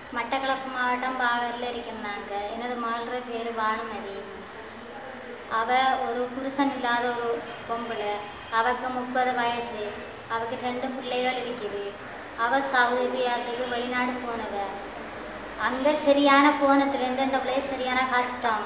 மட்டக்களப்பு மாவட்டம் பாகரில் இருக்கிறாங்க எனது மகளோட பேர் பானுமதி அவ ஒரு புருஷன் இல்லாத ஒரு பொம்பளை அவக்கு முப்பது வயசு அவக்கு ரெண்டு பிள்ளைகள் இருக்குது அவ சவுதியாத்துக்கு வெளிநாடு போனவ அங்கே சரியான போனதுலேருந்து இந்த பிள்ளை சரியான கஷ்டம்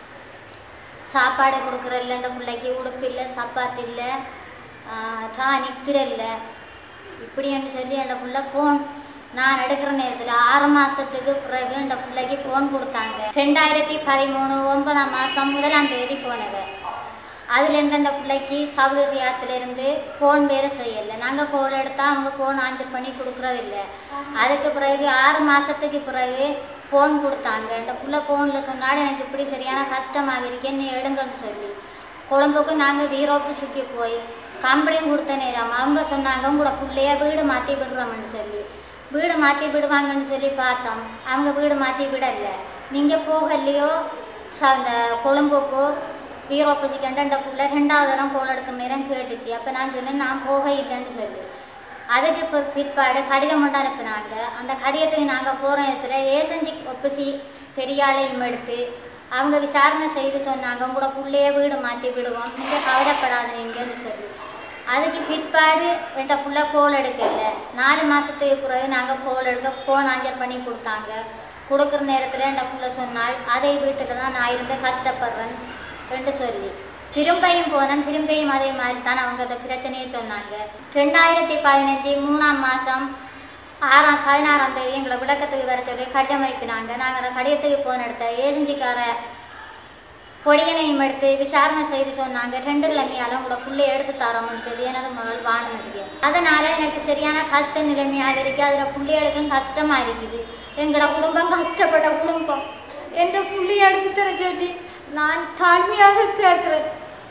சாப்பாடு கொடுக்குற இல்லை இந்த பிள்ளைக்கு உடுப்பு இல்லை சப்பாத்து இல்லை டா நித்திர இல்லை இப்படின்னு சொல்லி அந்த பிள்ளை ஃபோன் நான் எடுக்கிற நேரத்தில் ஆறு மாதத்துக்கு பிறகு இந்த பிள்ளைக்கு ஃபோன் கொடுத்தாங்க ரெண்டாயிரத்தி பதிமூணு ஒன்பதாம் மாதம் முதலாம் தேதி போனவ அதுலேருந்து அந்த பிள்ளைக்கு சவுதியாத்துலேருந்து ஃபோன் வேறு செய்யலை நாங்கள் ஃபோன் எடுத்தால் அவங்க ஃபோன் ஆன்சர் பண்ணி கொடுக்குறதில்ல அதுக்கு பிறகு ஆறு மாதத்துக்கு பிறகு ஃபோன் கொடுத்தாங்க இந்த புள்ள ஃபோனில் சொன்னாலும் எனக்கு இப்படி சரியான கஷ்டமாக இருக்கேன் நீ எடுங்கன்னு சொல்லி கொழும்புக்கு நாங்கள் வீரோப்பு சுற்றி போய் கம்பளையும் கொடுத்த நேரம் அவங்க சொன்னாங்க உங்களோட பிள்ளைய வீடு மாற்றி விடுறோம்னு சொல்லி வீடு மாற்றி விடுவாங்கன்னு சொல்லி பார்த்தோம் அவங்க வீடு மாற்றி விடலை நீங்கள் போகலையோ ச- அந்த கொழும்புக்கோ வீரோப்பு கண்ட அந்த பிள்ளை ரெண்டாவது தரம் கோல் எடுக்கிற நேரம் கேட்டுச்சு அப்போ நான் சொன்னேன் நான் போக இல்லைன்னு சொல்லி அதுக்கு இப்போ பிற்பாடு கடிதம் மட்டும் அனுப்புனாங்க அந்த கடிதத்துக்கு நாங்கள் போகிற இடத்துல ஏசஞ்சி ஒப்பிசி பெரியாளையும் எடுத்து அவங்க விசாரணை செய்து சொன்னாங்க உங்களோட பிள்ளைய வீடு மாற்றி விடுவோம் நீங்கள் கவலைப்படாதீங்கன்னு சொல்லி அதுக்கு பிற்பாடு என்கிட்ட புள்ள கோல் எடுக்கல நாலு மாதத்துக்கு பிறகு நாங்கள் கோல் எடுக்க ஃபோன் ஆஞ்சர் பண்ணி கொடுத்தாங்க கொடுக்குற நேரத்தில் என்கிட்ட புள்ள சொன்னால் அதே வீட்டில் தான் நான் இருந்து கஷ்டப்படுறேன் என்று சொல்லி திரும்பியும் போனேன் திரும்பியும் அதே மாதிரி தான் அவங்க அந்த பிரச்சனையை சொன்னாங்க ரெண்டாயிரத்தி பதினஞ்சு மூணாம் மாதம் ஆறாம் பதினாறாம் தேதி எங்களை விளக்கத்துக்கு வர சொல்லி கடிதம் அனுப்பினாங்க நாங்கள் அந்த கடிதத்துக்கு போன இடத்த ஏஜென்சிக்கார பொடியனையும் எடுத்து விசாரணை செய்து சொன்னாங்க ரெண்டு கிழமையால உங்களோட புள்ளைய எடுத்து தரோம்னு சொல்லி எனது மகள் வானுமதிய அதனால எனக்கு சரியான கஷ்ட நிலைமையாக இருக்கு அதில் பிள்ளைகளுக்கும் கஷ்டமா இருக்குது எங்களோட குடும்பம் கஷ்டப்பட்ட குடும்பம் என்ற புள்ளைய எடுத்து தர சொல்லி நான் தாழ்மையாக கேட்கிறேன்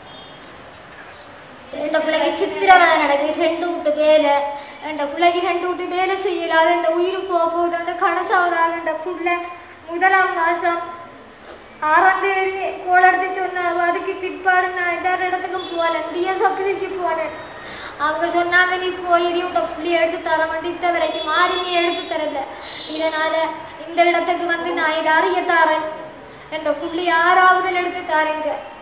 என் பிள்ளைக்கு சித்திரவதை நடக்குது ரெண்டு வீட்டு வேலை என் பிள்ளைக்கு ரெண்டு வீட்டு வேலை செய்யலாது என் உயிர் போக போகுது என் கணசாவதாக என் பிள்ளை முதலாம் மாதம் ஆறாம் தேதி கோலடுத்து சொன்னாங்க அதுக்கு பிற்பாடு நான் எல்லா இடத்துக்கும் போனேன் டிஎஸ் ஆஃபீஸுக்கு போனேன் அவங்க சொன்னாங்க நீ போயிரி உங்க புள்ளி எடுத்து தர மாட்டேன் இந்த வரைக்கும் யாருமே எடுத்து தரல இதனால இந்த இடத்துக்கு வந்து நான் இதை அறிய தாரேன் என்ற புள்ளி ஆறாவதுல எடுத்து தாரேங்க